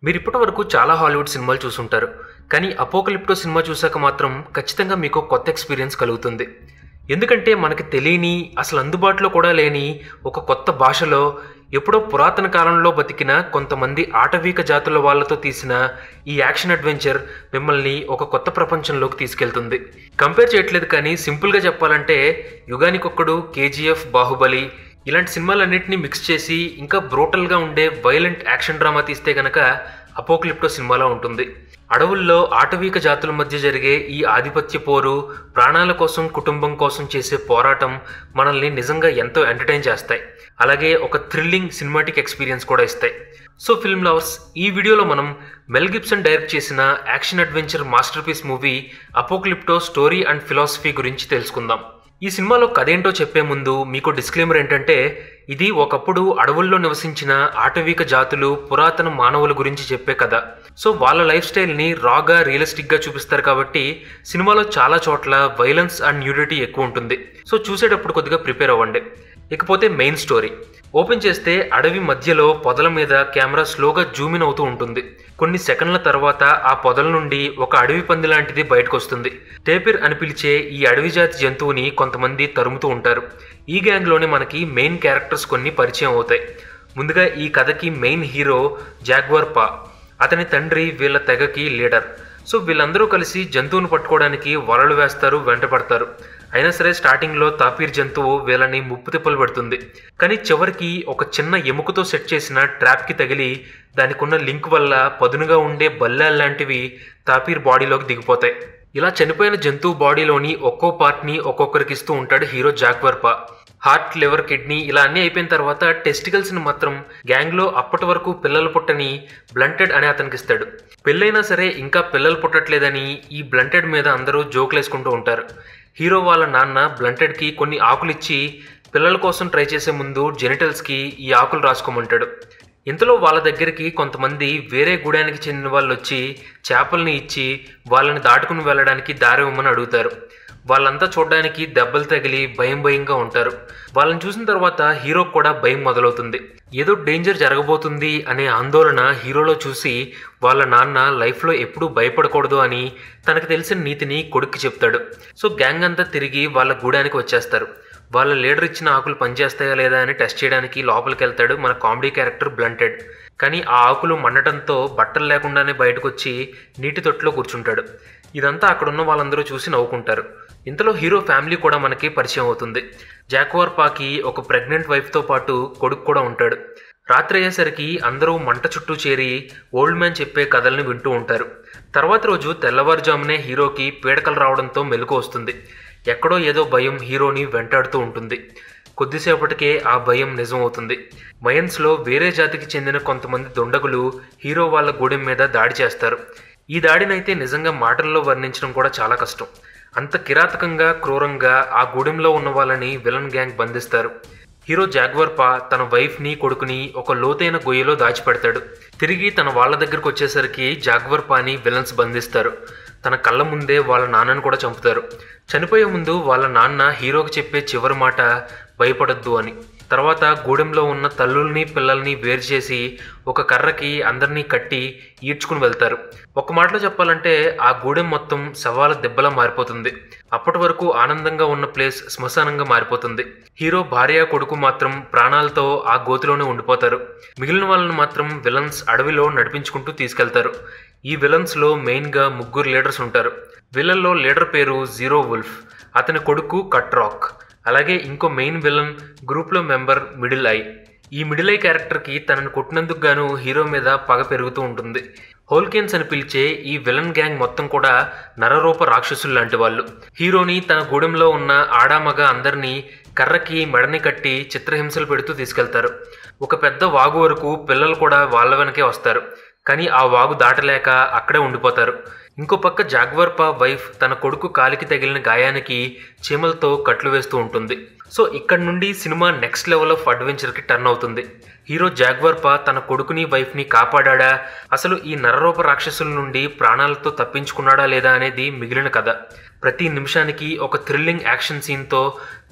మీరు ఇప్పటి వరకు చాలా హాలీవుడ్ సినిమాలు చూసుంటారు కానీ అపోకలిప్టో సినిమా చూశాక మాత్రం ఖచ్చితంగా మీకు కొత్త ఎక్స్పీరియన్స్ కలుగుతుంది ఎందుకంటే మనకి తెలియని అసలు అందుబాటులో కూడా లేని ఒక కొత్త భాషలో ఎప్పుడో పురాతన కాలంలో బతికిన కొంతమంది ఆటవీక జాతుల వాళ్ళతో తీసిన ఈ యాక్షన్ అడ్వెంచర్ మిమ్మల్ని ఒక కొత్త ప్రపంచంలోకి తీసుకెళ్తుంది కంపేర్ చేయట్లేదు కానీ సింపుల్గా చెప్పాలంటే యుగానికొక్కడు కేజీఎఫ్ బాహుబలి ఇలాంటి సినిమాలన్నింటినీ మిక్స్ చేసి ఇంకా బ్రోటల్గా ఉండే వైలెంట్ యాక్షన్ డ్రామా తీస్తే గనక అపోక్లిప్టో సినిమాలో ఉంటుంది అడవుల్లో ఆటవీక జాతుల మధ్య జరిగే ఈ ఆధిపత్య పోరు ప్రాణాల కోసం కుటుంబం కోసం చేసే పోరాటం మనల్ని నిజంగా ఎంతో ఎంటర్టైన్ చేస్తాయి అలాగే ఒక థ్రిల్లింగ్ సినిమాటిక్ ఎక్స్పీరియన్స్ కూడా ఇస్తాయి సో ఫిల్మ్ లవర్స్ ఈ వీడియోలో మనం మెల్ గిబ్సన్ డైరెక్ట్ చేసిన action adventure masterpiece movie Apocalypto story and philosophy గురించి తెలుసుకుందాం ఈ సినిమాలో కథేంటో చెప్పే ముందు మీకు డిస్క్లైమర్ ఏంటంటే ఇది ఒకప్పుడు అడవుల్లో నివసించిన ఆటవిక జాతులు పురాతన మానవుల గురించి చెప్పే కథ సో వాళ్ళ లైఫ్ స్టైల్ని రాగా రియలిస్టిక్గా చూపిస్తారు కాబట్టి సినిమాలో చాలా చోట్ల వైలెన్స్ అండ్ న్యూడిటీ ఎక్కువ ఉంటుంది సో చూసేటప్పుడు కొద్దిగా ప్రిపేర్ అవ్వండి ఇకపోతే మెయిన్ స్టోరీ ఓపెన్ చేస్తే అడవి మధ్యలో పొదల మీద కెమెరా స్లోగా జూమిన్ అవుతూ ఉంటుంది కొన్ని సెకండ్ల తర్వాత ఆ పొదల నుండి ఒక అడవి పంది లాంటిది బయటకు వస్తుంది టేపిర్ అని పిలిచే ఈ అడవి జాతి జంతువుని కొంతమంది తరుముతూ ఉంటారు ఈ గ్యాంగ్లోనే మనకి మెయిన్ క్యారెక్టర్స్ కొన్ని పరిచయం అవుతాయి ముందుగా ఈ కథకి మెయిన్ హీరో జాగ్వర్ పా అతని తండ్రి వీళ్ళ తెగకి లీడర్ సో వీళ్ళందరూ కలిసి జంతువును పట్టుకోవడానికి వలలు వేస్తారు వెంటపడతారు అయినా సరే స్టార్టింగ్లో తాపీర్ జంతువు వీళ్ళని ముప్పు తిప్పలు పెడుతుంది కానీ చివరికి ఒక చిన్న ఎముకతో సెట్ చేసిన ట్రాప్కి తగిలి దానికి ఉన్న లింక్ వల్ల పదునుగా ఉండే బల్లాలు లాంటివి తాపీర్ బాడీలోకి దిగిపోతాయి ఇలా చనిపోయిన జంతువు బాడీలోని ఒక్కో పార్ట్ని ఒక్కొక్కరికి ఇస్తూ ఉంటాడు hero Jaguar Paw heart liver kidney ఇలా అన్నీ అయిపోయిన తర్వాత టెస్టికల్స్ని మాత్రం గ్యాంగ్లో అప్పటి వరకు పిల్లలు పుట్టని బ్లంటెడ్ అనే అతనికి ఇస్తాడు పెళ్ళైనా సరే ఇంకా పిల్లలు పుట్టట్లేదని ఈ బ్లంటెడ్ మీద అందరూ జోకులు వేసుకుంటూ ఉంటారు హీరో వాళ్ళ నాన్న బ్లంటెడ్కి కొన్ని ఆకులు ఇచ్చి పిల్లల కోసం ట్రై చేసే ముందు జెనిటల్స్కి ఈ ఆకులు రాసుకోమంటాడు ఇంతలో వాళ్ళ దగ్గరికి కొంతమంది వేరే గూడానికి చెందిన వాళ్ళు వచ్చి చేపల్ని ఇచ్చి వాళ్ళని దాటుకుని వెళ్ళడానికి దారి ఇవ్వమని అడుగుతారు వాళ్ళంతా చూడడానికి దెబ్బలు తగిలి భయం భయంగా ఉంటారు వాళ్ళని చూసిన తర్వాత హీరోకి కూడా భయం మొదలవుతుంది ఏదో డేంజర్ జరగబోతుంది అనే ఆందోళన హీరోలో చూసి వాళ్ళ నాన్న లైఫ్లో ఎప్పుడూ భయపడకూడదు అని తనకు తెలిసిన నీతిని కొడుక్కి చెప్తాడు సో గ్యాంగ్ అంతా తిరిగి వాళ్ళ గూడానికి వచ్చేస్తారు వాళ్ళ లీడర్ ఇచ్చిన ఆకులు పనిచేస్తాయా లేదా అని టెస్ట్ చేయడానికి లోపలికి వెళ్తాడు మన కామెడీ క్యారెక్టర్ బ్లంటెడ్ కానీ ఆ ఆకులు మండటంతో బట్టలు లేకుండానే బయటకు వచ్చి నీటి తొట్టులో కూర్చుంటాడు ఇదంతా అక్కడ ఉన్న వాళ్ళందరూ చూసి నవ్వుకుంటారు ఇంతలో హీరో ఫ్యామిలీ కూడా మనకి పరిచయం అవుతుంది జాక్వార్ పాకి ఒక ప్రెగ్నెంట్ వైఫ్తో పాటు కొడుకు కూడా ఉంటాడు రాత్రి అయ్యేసరికి అందరూ మంట చుట్టూ చేరి ఓల్డ్ మ్యాన్ చెప్పే కథల్ని వింటూ ఉంటారు తర్వాత రోజు తెల్లవారుజామునే హీరోకి పీడకలు రావడంతో మెలకు వస్తుంది ఎక్కడో ఏదో భయం హీరోని వెంటాడుతూ ఉంటుంది కొద్దిసేపటికే ఆ భయం నిజం అవుతుంది మయన్స్లో వేరే జాతికి చెందిన కొంతమంది దుండగులు హీరో వాళ్ళ గూడెం మీద దాడి చేస్తారు ఈ దాడినైతే నిజంగా మాటల్లో వర్ణించడం కూడా చాలా కష్టం అంత కిరాతకంగా క్రూరంగా ఆ గూడెంలో ఉన్న వాళ్ళని విలన్ గ్యాంగ్ బంధిస్తారు హీరో జాగ్వర్ పా తన వైఫ్ని కొడుకుని ఒక లోతైన గొయ్యలో దాచిపెడతాడు తిరిగి తన వాళ్ళ దగ్గరకు వచ్చేసరికి జాగ్వర్ పాని విలన్స్ బంధిస్తారు తన కళ్ళ ముందే వాళ్ళ నాన్నను కూడా చంపుతారు చనిపోయే ముందు వాళ్ళ నాన్న హీరోకి చెప్పే చివరి మాట భయపడొద్దు అని తర్వాత గూడెంలో ఉన్న తల్లుల్ని పిల్లల్ని వేరు చేసి ఒక కర్రకి అందరినీ కట్టి ఈడ్చుకుని వెళ్తారు ఒక మాటలో చెప్పాలంటే ఆ గూడెం మొత్తం శవాల దెబ్బలా మారిపోతుంది అప్పటి వరకు ఆనందంగా ఉన్న ప్లేస్ శ్మశానంగా మారిపోతుంది హీరో భార్య కొడుకు మాత్రం ప్రాణాలతో ఆ గోతిలోనే ఉండిపోతారు మిగిలిన వాళ్ళని మాత్రం విలన్స్ అడవిలో నడిపించుకుంటూ తీసుకెళ్తారు ఈ విలన్స్లో మెయిన్గా ముగ్గురు లీడర్స్ ఉంటారు విలన్లో లీడర్ పేరు జీరో వుల్ఫ్ అతని కొడుకు కట్ రాక్ అలాగే ఇంకో మెయిన్ విలన్ గ్రూప్లో మెంబర్ మిడిల్ ఐ ఈ మిడిల్ ఐ క్యారెక్టర్కి తనను కొట్టినందుకు గాను హీరో మీద పగ పెరుగుతూ ఉంటుంది హోల్కెన్స్ అని పిలిచే ఈ విలన్ గ్యాంగ్ మొత్తం కూడా నరరూప రాక్షసులు లాంటి వాళ్ళు హీరోని తన గూడెంలో ఉన్న ఆడామగ అందరినీ కర్రకి మెడని కట్టి చిత్రహింసలు పెడుతూ తీసుకెళ్తారు ఒక పెద్ద వాగు వరకు పిల్లలు కూడా వాళ్ళ వెనకే వస్తారు కానీ ఆ వాగు దాటలేక అక్కడే ఉండిపోతారు ఇంకో పక్క జాగ్వర్పా వైఫ్ తన కొడుకు కాలికి తగిలిన గాయానికి చీమలతో కట్లు వేస్తూ ఉంటుంది సో ఇక్కడ నుండి సినిమా నెక్స్ట్ లెవెల్ ఆఫ్ అడ్వెంచర్కి టర్న్ అవుతుంది హీరో జాగ్వర్పా తన కొడుకుని వైఫ్ని కాపాడా అసలు ఈ నరరూప రాక్షసుల నుండి ప్రాణాలతో తప్పించుకున్నాడా లేదా అనేది మిగిలిన కథ ప్రతి నిమిషానికి ఒక థ్రిల్లింగ్ యాక్షన్ సీన్తో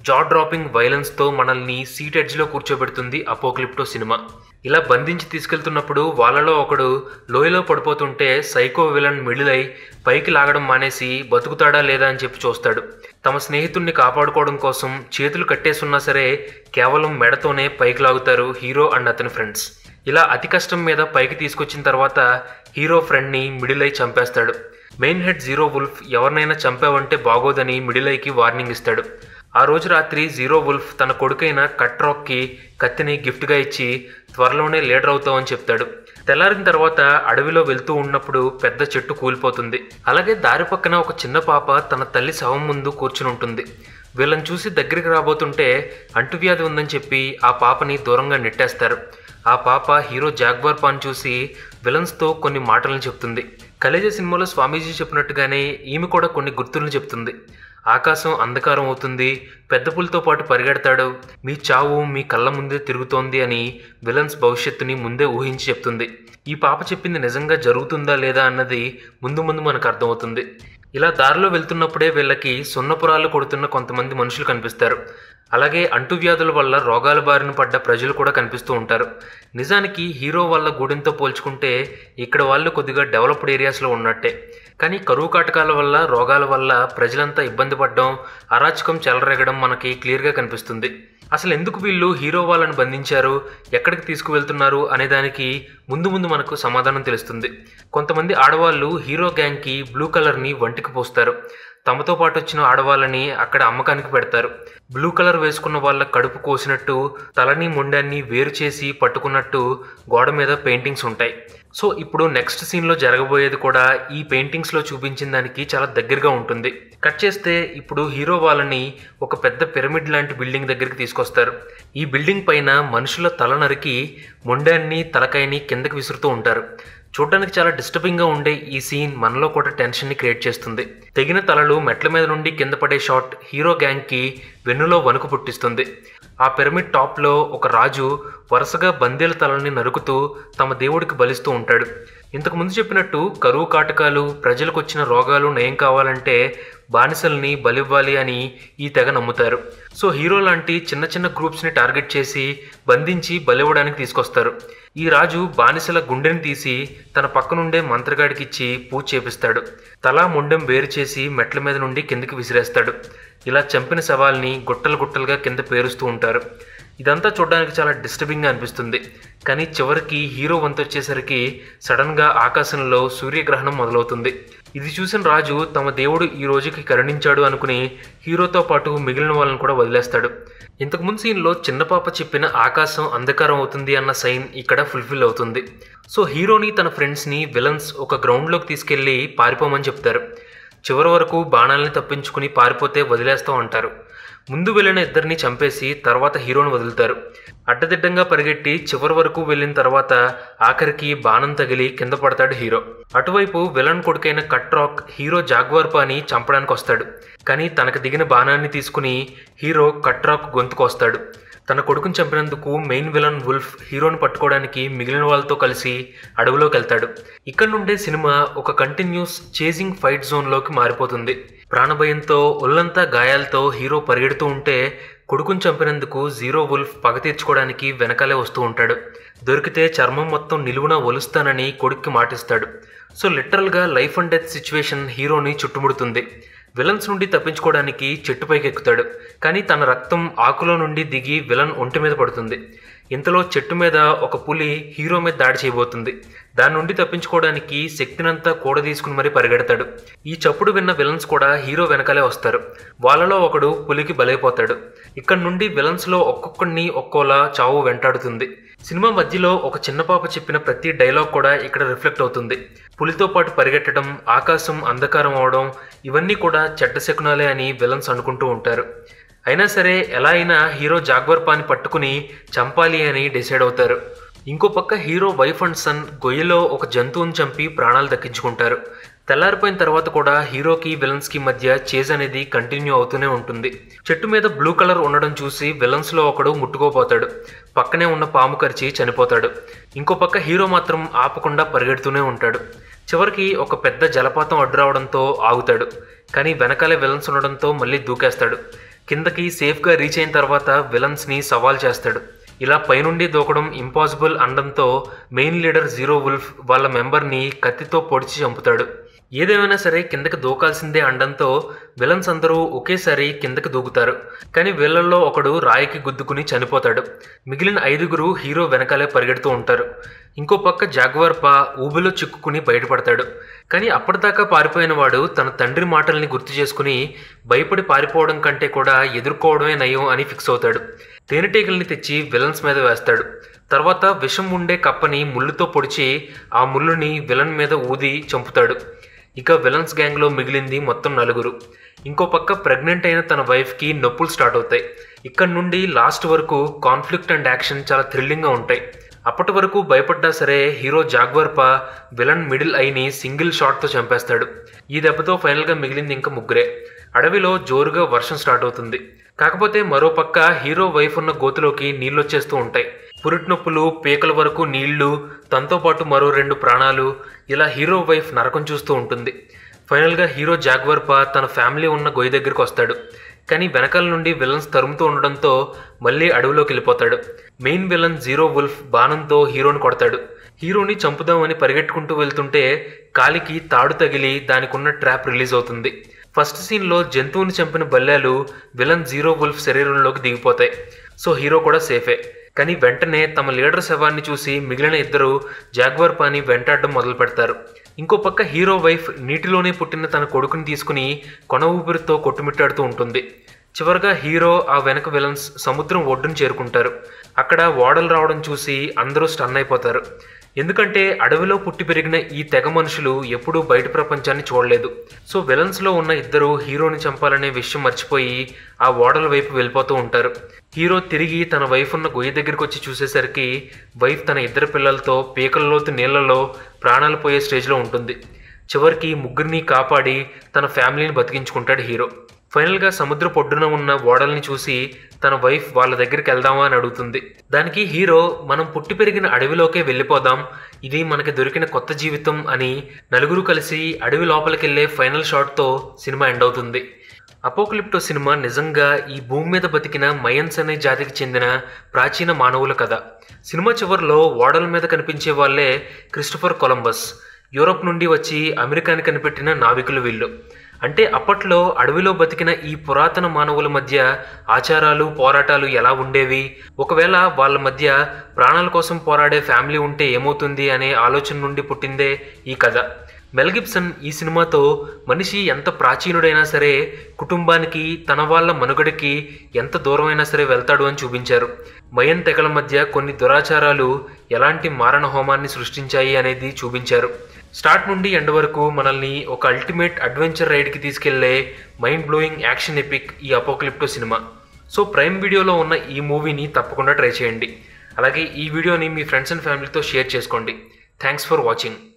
జా డ్రాపింగ్ వైలెన్స్తో మనల్ని సీట్ ఎడ్జ్లో కూర్చోబెడుతుంది అపోక్లిప్టో సినిమా ఇలా బంధించి తీసుకెళ్తున్నప్పుడు వాళ్ళలో ఒకడు లోయలో పడిపోతుంటే సైకో విలన్ మిడిల్ అయి పైకి లాగడం మానేసి బతుకుతాడా లేదా అని చెప్పి చూస్తాడు తమ స్నేహితుడిని కాపాడుకోవడం కోసం చేతులు కట్టేసున్నా సరే కేవలం మెడతోనే పైకి లాగుతారు హీరో అండ్ అతని ఫ్రెండ్స్ ఇలా అతి కష్టం మీద పైకి తీసుకొచ్చిన తర్వాత హీరో ఫ్రెండ్ని మిడిల్ అయి చంపేస్తాడు మెయిన్ హెడ్ జీరో వుల్ఫ్ ఎవరినైనా చంపావంటే బాగోదని మిడిల్ ఐకి వార్నింగ్ ఇస్తాడు ఆ రోజు రాత్రి జీరో వుల్ఫ్ తన కొడుకైన కట్రాక్కి కత్తిని గిఫ్ట్గా ఇచ్చి త్వరలోనే లీడర్ అవుతామని చెప్తాడు తెల్లారిన తర్వాత అడవిలో వెళ్తూ ఉన్నప్పుడు పెద్ద చెట్టు కూలిపోతుంది అలాగే దారి పక్కన ఒక చిన్న పాప తన తల్లి శవం ముందు కూర్చుని ఉంటుంది వీళ్ళని చూసి దగ్గరికి రాబోతుంటే అంటువ్యాధి ఉందని చెప్పి ఆ పాపని దూరంగా నెట్టేస్తారు ఆ పాప హీరో జాగ్వార్ పాన్ చూసి విలన్స్తో కొన్ని మాటలను చెప్తుంది కలేజ సినిమాలో స్వామీజీ చెప్పినట్టుగానే ఈమె కూడా కొన్ని గుర్తులను చెప్తుంది ఆకాశం అంధకారం అవుతుంది పెద్ద పులితో పాటు పరిగెడతాడు మీ చావు మీ కళ్ళ ముందే తిరుగుతోంది అని విలన్స్ భవిష్యత్తుని ముందే ఊహించి చెప్తుంది ఈ పాప చెప్పింది నిజంగా జరుగుతుందా లేదా అన్నది ముందు ముందు మనకు అర్థమవుతుంది ఇలా దారిలో వెళ్తున్నప్పుడే వీళ్ళకి సున్నపురాలు కొడుతున్న కొంతమంది మనుషులు కనిపిస్తారు అలాగే అంటువ్యాధుల వల్ల రోగాల బారిన పడ్డ ప్రజలు కూడా కనిపిస్తూ ఉంటారు నిజానికి హీరో వాళ్ళ గూడెంతో పోల్చుకుంటే ఇక్కడ వాళ్ళు కొద్దిగా డెవలప్డ్ ఏరియాస్లో ఉన్నట్టే కానీ కరువు కాటకాల వల్ల రోగాల వల్ల ప్రజలంతా ఇబ్బంది పడడం అరాచకం చెలరేగడం మనకి క్లియర్గా కనిపిస్తుంది అసలు ఎందుకు వీళ్ళు హీరో వాళ్ళని బంధించారు ఎక్కడికి తీసుకువెళ్తున్నారు అనే దానికి ముందు ముందు మనకు సమాధానం తెలుస్తుంది కొంతమంది ఆడవాళ్ళు హీరో గ్యాంగ్కి బ్లూ కలర్ని వంటికి పోస్తారు తమతో పాటు వచ్చిన ఆడవాళ్ళని అక్కడ అమ్మకానికి పెడతారు బ్లూ కలర్ వేసుకున్న వాళ్ళ కడుపు కోసినట్టు తలని మొండాన్ని వేరు చేసి పట్టుకున్నట్టు గోడ మీద పెయింటింగ్స్ ఉంటాయి సో ఇప్పుడు నెక్స్ట్ సీన్లో జరగబోయేది కూడా ఈ పెయింటింగ్స్లో చూపించిన దానికి చాలా దగ్గరగా ఉంటుంది కట్ చేస్తే ఇప్పుడు హీరో వాళ్ళని ఒక పెద్ద పిరమిడ్ లాంటి బిల్డింగ్ దగ్గరికి తీసుకొస్తారు ఈ బిల్డింగ్ పైన మనుషుల తల నరికి మొండాన్ని తలకాయని కిందకి విసురుతూ ఉంటారు చూడడానికి చాలా డిస్టర్బింగ్గా ఉండే ఈ సీన్ మనలో కూడా టెన్షన్ని క్రియేట్ చేస్తుంది తెగిన తలలు మెట్ల మీద నుండి కింద పడే షాట్ హీరో గ్యాంగ్కి వెన్నులో వణుకు పుట్టిస్తుంది ఆ పిరమిడ్ టాప్లో ఒక రాజు వరుసగా బందీల తలని నరుకుతూ తమ దేవుడికి బలిస్తూ ఉంటాడు ఇంతకు ముందు చెప్పినట్టు కరువు కాటకాలు ప్రజలకు వచ్చిన రోగాలు నయం కావాలంటే బానిసల్ని బలివ్వాలి అని ఈ తెగ నమ్ముతారు సో హీరో లాంటి చిన్న చిన్న గ్రూప్స్ని టార్గెట్ చేసి బంధించి బలివ్వడానికి తీసుకొస్తారు ఈ రాజు బానిసల గుండెని తీసి తన పక్కనుండే మంత్రగాడికి ఇచ్చి పూజ చేపిస్తాడు తలా ముండెం వేరు చేసి మెట్ల మీద నుండి కిందకి విసిరేస్తాడు ఇలా చంపిన శవాల్ని గుట్టలు గుట్టలుగా కింద పేరుస్తూ ఉంటారు ఇదంతా చూడడానికి చాలా డిస్టర్బింగ్గా అనిపిస్తుంది కానీ చివరికి హీరో వంతు వచ్చేసరికి సడన్గా ఆకాశంలో సూర్యగ్రహణం మొదలవుతుంది ఇది చూసిన రాజు తమ దేవుడు ఈ రోజుకి కరుణించాడు అనుకుని హీరోతో పాటు మిగిలిన వాళ్ళని కూడా వదిలేస్తాడు ఇంతకుముందు సీన్లో చిన్న పాప చెప్పిన ఆకాశం అంధకారం అవుతుంది అన్న సైన్ ఇక్కడ ఫుల్ఫిల్ అవుతుంది సో హీరోని తన ఫ్రెండ్స్ని విలన్స్ ఒక గ్రౌండ్లోకి తీసుకెళ్ళి పారిపోమని చెప్తారు చివరి వరకు బాణాలని తప్పించుకుని పారిపోతే వదిలేస్తాం అంటారు ముందు వెళ్ళిన ఇద్దరిని చంపేసి తర్వాత హీరోని వదులుతారు అడ్డదిడ్డంగా పరిగెట్టి చివరి వరకు వెళ్ళిన తర్వాత ఆఖరికి బాణం తగిలి కింద పడతాడు హీరో అటువైపు విలన్ కొడుకైన కట్రాక్ హీరో జాగ్వార్ పాని చంపడానికి వస్తాడు కానీ తనకు దిగిన బాణాన్ని తీసుకుని హీరో కట్రాక్ గొంతుకొస్తాడు తన కొడుకుని చంపినందుకు మెయిన్ విలన్ వుల్ఫ్ హీరోని పట్టుకోవడానికి మిగిలిన వాళ్ళతో కలిసి అడవిలోకి వెళ్తాడు ఇక్కడ నుండే సినిమా ఒక కంటిన్యూస్ చేజింగ్ ఫైట్ జోన్లోకి మారిపోతుంది ప్రాణభయంతో ఒళ్ళంతా గాయాలతో హీరో పరిగెడుతూ ఉంటే కొడుకుని చంపినందుకు జీరో వుల్ఫ్ పగ తీర్చుకోవడానికి వెనకాలే వస్తూ ఉంటాడు దొరికితే చర్మం మొత్తం నిలువున ఒలుస్తానని కొడుక్కి మాటిస్తాడు సో లిటరల్గా లైఫ్ అండ్ డెత్ సిచ్యువేషన్ హీరోని చుట్టుముడుతుంది విలన్స్ నుండి తప్పించుకోవడానికి చెట్టుపైకి ఎక్కుతాడు కానీ తన రక్తం ఆకులో నుండి దిగి విలన్ ఒంటి మీద పడుతుంది ఇంతలో చెట్టు మీద ఒక పులి హీరో మీద దాడి చేయబోతుంది దాని నుండి తప్పించుకోవడానికి శక్తినంతా కూడ తీసుకుని మరీ పరిగెడతాడు ఈ చప్పుడు విన్న విలన్స్ కూడా హీరో వెనకాలే వస్తారు వాళ్ళలో ఒకడు పులికి బలైపోతాడు ఇక్కడ నుండి విలన్స్లో ఒక్కొక్కడిని ఒక్కోలా చావు వెంటాడుతుంది సినిమా మధ్యలో ఒక చిన్న పాప చెప్పిన ప్రతి డైలాగ్ కూడా ఇక్కడ రిఫ్లెక్ట్ అవుతుంది పులితో పాటు పరిగెట్టడం ఆకాశం అంధకారం అవడం ఇవన్నీ కూడా చెడ్డ శకునాలే అని విలన్స్ అనుకుంటూ ఉంటారు అయినా సరే ఎలా అయినా హీరో జాగ్వర్ పాని పట్టుకుని చంపాలి అని డిసైడ్ అవుతారు ఇంకో పక్క హీరో వైఫ్ అండ్ సన్ గొయ్యలో ఒక జంతువుని చంపి ప్రాణాలు దక్కించుకుంటారు తెల్లారిపోయిన తర్వాత కూడా హీరోకి విలన్స్కి మధ్య చేజ్ అనేది కంటిన్యూ అవుతూనే ఉంటుంది చెట్టు మీద బ్లూ కలర్ ఉండడం చూసి విలన్స్లో ఒకడు ముట్టుకోపోతాడు పక్కనే ఉన్న పాము కరిచి చనిపోతాడు ఇంకో పక్క హీరో మాత్రం ఆపకుండా పరిగెడుతూనే ఉంటాడు చివరికి ఒక పెద్ద జలపాతం అడ్డు రావడంతో ఆగుతాడు కానీ వెనకాలే విలన్స్ ఉండడంతో మళ్ళీ దూకేస్తాడు కిందకి సేఫ్గా రీచ్ అయిన తర్వాత విలన్స్ని సవాల్ చేస్తాడు ఇలా పైనుండి దూకడం ఇంపాసిబుల్ అనడంతో మెయిన్ లీడర్ జీరో వుల్ఫ్ వాళ్ళ మెంబర్ని కత్తితో పొడిచి చంపుతాడు ఏదేమైనా సరే కిందకి దూకాల్సిందే అండంతో విలన్స్ అందరూ ఒకేసారి కిందకి దూకుతారు కానీ వీళ్ళల్లో ఒకడు రాయికి గుద్దుకుని చనిపోతాడు మిగిలిన ఐదుగురు హీరో వెనకాలే పరిగెడుతూ ఉంటారు ఇంకో పక్క జాగ్వార్ పా ఊబిలో చిక్కుకుని బయటపడతాడు కానీ అప్పటిదాకా పారిపోయిన వాడు తన తండ్రి మాటల్ని గుర్తు చేసుకుని భయపడి పారిపోవడం కంటే కూడా ఎదుర్కోవడమే నయం అని ఫిక్స్ అవుతాడు తేనెటీగల్ని తెచ్చి విలన్స్ మీద వేస్తాడు తర్వాత విషం ఉండే కప్పని ముళ్ళుతో పొడిచి ఆ ముళ్ళుని విలన్ మీద ఊది చంపుతాడు ఇక విలన్స్ గ్యాంగ్లో మిగిలింది మొత్తం నలుగురు ఇంకో పక్క ప్రెగ్నెంట్ అయిన తన వైఫ్కి నొప్పులు స్టార్ట్ అవుతాయి ఇక్కడ నుండి లాస్ట్ వరకు కాన్ఫ్లిక్ట్ అండ్ యాక్షన్ చాలా థ్రిల్లింగ్గా ఉంటాయి అప్పటి వరకు భయపడ్డా సరే హీరో జాగ్వర్పా విలన్ మిడిల్ ఐని సింగిల్ షాట్తో చంపేస్తాడు ఈ దెబ్బతో ఫైనల్గా మిగిలింది ఇంకా ముగ్గురే అడవిలో జోరుగా వర్షం స్టార్ట్ అవుతుంది కాకపోతే మరో పక్క హీరో వైఫ్ ఉన్న గోతులోకి నీళ్ళొచ్చేస్తూ ఉంటాయి పురిటినొప్పులు పీకల వరకు నీళ్లు తనతో పాటు మరో రెండు ప్రాణాలు ఇలా హీరో వైఫ్ నరకం చూస్తూ ఉంటుంది ఫైనల్గా హీరో జాగ్వర్పా తన ఫ్యామిలీ ఉన్న గొయ్యి దగ్గరికి వస్తాడు కానీ వెనకాల నుండి విలన్స్ తరుముతూ ఉండడంతో మళ్ళీ అడవిలోకి వెళ్ళిపోతాడు మెయిన్ విలన్ జీరో వుల్ఫ్ బాణంతో హీరోని కొడతాడు హీరోని చంపుదామని పరిగెట్టుకుంటూ వెళ్తుంటే కాలికి తాడు తగిలి దానికున్న ట్రాప్ రిలీజ్ అవుతుంది ఫస్ట్ సీన్లో జంతువుని చంపిన బల్లాలు విలన్ జీరో వుల్ఫ్ శరీరంలోకి దిగిపోతాయి సో హీరో కూడా సేఫే కానీ వెంటనే తమ లీడర్ శవాన్ని చూసి మిగిలిన ఇద్దరు జాగ్వర్ పాని వెంటాడడం మొదలు పెడతారు ఇంకో పక్క హీరో వైఫ్ నీటిలోనే పుట్టిన తన కొడుకుని తీసుకుని కొన ఊపిరితో కొట్టుమిట్టాడుతూ ఉంటుంది చివరగా హీరో ఆ వెనక విలన్స్ సముద్రం ఒడ్డును చేరుకుంటారు అక్కడ ఓడలు రావడం చూసి అందరూ స్టన్ అయిపోతారు ఎందుకంటే అడవిలో పుట్టి పెరిగిన ఈ తెగ మనుషులు ఎప్పుడూ బయట ప్రపంచాన్ని చూడలేదు సో విలన్స్లో ఉన్న ఇద్దరు హీరోని చంపాలనే విషయం మర్చిపోయి ఆ ఓడల వైపు వెళ్ళిపోతూ ఉంటారు హీరో తిరిగి తన వైఫ్ ఉన్న గొయ్యి దగ్గరికి వచ్చి చూసేసరికి వైఫ్ తన ఇద్దరు పిల్లలతో పీకల్లోతు నీళ్లలో ప్రాణాలు పోయే స్టేజ్లో ఉంటుంది చివరికి ముగ్గురిని కాపాడి తన ఫ్యామిలీని బతికించుకుంటాడు హీరో ఫైనల్గా సముద్ర పొడ్డున ఉన్న ఓడల్ని చూసి తన వైఫ్ వాళ్ళ దగ్గరికి వెళ్దామా అని అడుగుతుంది దానికి హీరో మనం పుట్టి పెరిగిన అడవిలోకే వెళ్ళిపోదాం ఇది మనకి దొరికిన కొత్త జీవితం అని నలుగురు కలిసి అడవి లోపలికెళ్లే ఫైనల్ షాట్తో సినిమా ఎండ్ అవుతుంది అపోకలిప్టో సినిమా నిజంగా ఈ భూమి మీద బతికిన మయన్స్ అనే జాతికి చెందిన ప్రాచీన మానవుల కథ సినిమా చివరిలో ఓడల మీద కనిపించే వాళ్ళే క్రిస్టఫర్ కొలంబస్ యూరోప్ నుండి వచ్చి అమెరికాని కనిపెట్టిన నావికులు వీళ్ళు అంటే అప్పట్లో అడవిలో బతికిన ఈ పురాతన మానవుల మధ్య ఆచారాలు పోరాటాలు ఎలా ఉండేవి ఒకవేళ వాళ్ళ మధ్య ప్రాణాల కోసం పోరాడే ఫ్యామిలీ ఉంటే ఏమవుతుంది అనే ఆలోచన నుండి పుట్టిందే ఈ కథ మెల్ గిబ్సన్ ఈ సినిమాతో మనిషి ఎంత ప్రాచీనుడైనా సరే కుటుంబానికి తన వాళ్ళ మనుగడకి ఎంత దూరమైనా సరే వెళ్తాడు అని చూపించారు మయన్ తెగల మధ్య కొన్ని దురాచారాలు ఎలాంటి మారణ హోమాన్ని సృష్టించాయి అనేది చూపించారు స్టార్ట్ నుండి ఎండ్ వరకు మనల్ని ఒక అల్టిమేట్ అడ్వెంచర్ రైడ్కి తీసుకెళ్లే మైండ్ బ్లోయింగ్ యాక్షన్ ఎపిక్ ఈ అపోకలిప్టో సినిమా సో ప్రైమ్ వీడియోలో ఉన్న ఈ మూవీని తప్పకుండా ట్రై చేయండి అలాగే ఈ వీడియోని మీ ఫ్రెండ్స్ అండ్ ఫ్యామిలీతో షేర్ చేసుకోండి థ్యాంక్స్ ఫర్ వాచింగ్